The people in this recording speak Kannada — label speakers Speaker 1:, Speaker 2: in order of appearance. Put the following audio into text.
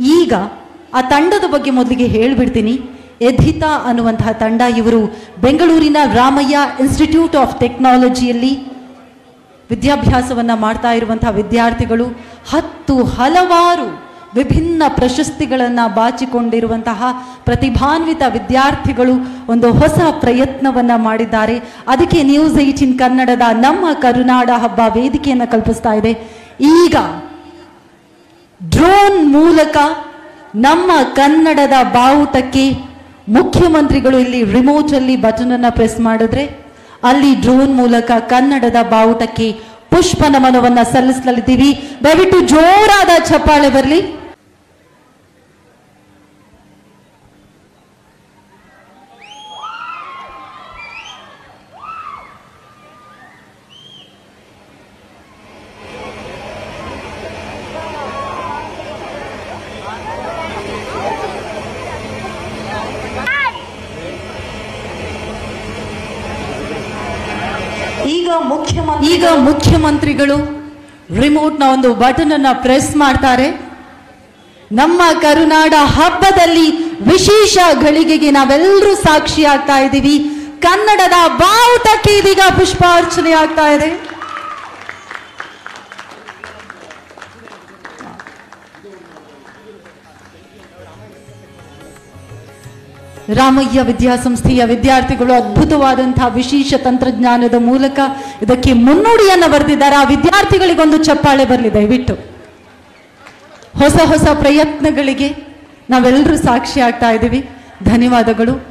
Speaker 1: ಈಗ ಆ ತಂಡದ ಬಗ್ಗೆ ಮೊದಲಿಗೆ ಹೇಳ್ಬಿಡ್ತೀನಿ ಎಧಿತಾ ಅನ್ನುವಂತಹ ತಂಡ ಇವರು ಬೆಂಗಳೂರಿನ ರಾಮಯ್ಯ ಇನ್ಸ್ಟಿಟ್ಯೂಟ್ ಆಫ್ ಟೆಕ್ನಾಲಜಿಯಲ್ಲಿ ವಿದ್ಯಾಭ್ಯಾಸವನ್ನ ಮಾಡ್ತಾ ಇರುವಂತಹ ವಿದ್ಯಾರ್ಥಿಗಳು ಹತ್ತು ಹಲವಾರು ವಿಭಿನ್ನ ಪ್ರಶಸ್ತಿಗಳನ್ನು ಬಾಚಿಕೊಂಡಿರುವಂತಹ ಪ್ರತಿಭಾನ್ವಿತ ವಿದ್ಯಾರ್ಥಿಗಳು ಒಂದು ಹೊಸ ಪ್ರಯತ್ನವನ್ನ ಮಾಡಿದ್ದಾರೆ ಅದಕ್ಕೆ ನ್ಯೂಸ್ ಏಟೀನ್ ಕನ್ನಡದ ನಮ್ಮ ಕರುನಾಡ ಹಬ್ಬ ವೇದಿಕೆಯನ್ನು ಕಲ್ಪಿಸ್ತಾ ಇದೆ ಈಗ ಡ್ರೋನ್ ಮೂಲಕ ನಮ್ಮ ಕನ್ನಡದ ಬಾವುಟಕ್ಕೆ ಮುಖ್ಯಮಂತ್ರಿಗಳು ಇಲ್ಲಿ ರಿಮೋಟ್ ಅಲ್ಲಿ ಬಟನ್ ಅನ್ನ ಪ್ರೆಸ್ ಮಾಡಿದ್ರೆ ಅಲ್ಲಿ ಡ್ರೋನ್ ಮೂಲಕ ಕನ್ನಡದ ಬಾವುಟಕ್ಕೆ ಪುಷ್ಪ ನಮನವನ್ನ ಸಲ್ಲಿಸಲಿದ್ದೀವಿ ದಯವಿಟ್ಟು ಜೋರಾದ ಚಪ್ಪಾಳೆ ಬರಲಿ ಈಗ ಮುಖ್ಯಮಂತ್ರಿ ಈಗ ಮುಖ್ಯಮಂತ್ರಿಗಳು ರಿಮೋಟ್ನ ಒಂದು ಬಟನ್ ಅನ್ನ ಪ್ರೆಸ್ ಮಾಡ್ತಾರೆ ನಮ್ಮ ಕರುನಾಡ ಹಬ್ಬದಲ್ಲಿ ವಿಶೇಷ ಗಳಿಗೆಗೆ ನಾವೆಲ್ಲರೂ ಸಾಕ್ಷಿ ಆಗ್ತಾ ಇದ್ದೀವಿ ಕನ್ನಡದ ಬಾವುಟಕ್ಕೆ ಇದೀಗ ಪುಷ್ಪಾರ್ಚನೆ ಆಗ್ತಾ ಇದೆ ರಾಮಯ್ಯ ವಿದ್ಯಾಸಂಸ್ಥೆಯ ವಿದ್ಯಾರ್ಥಿಗಳು ಅದ್ಭುತವಾದಂತಹ ವಿಶೇಷ ತಂತ್ರಜ್ಞಾನದ ಮೂಲಕ ಇದಕ್ಕೆ ಮುನ್ನುಡಿಯನ್ನ ಬರೆದಿದ್ದಾರೆ ಆ ವಿದ್ಯಾರ್ಥಿಗಳಿಗೊಂದು ಚಪ್ಪಾಳೆ ಬರಲಿ ದಯವಿಟ್ಟು ಹೊಸ ಹೊಸ ಪ್ರಯತ್ನಗಳಿಗೆ ನಾವೆಲ್ಲರೂ ಸಾಕ್ಷಿ ಆಗ್ತಾ ಇದ್ದೀವಿ ಧನ್ಯವಾದಗಳು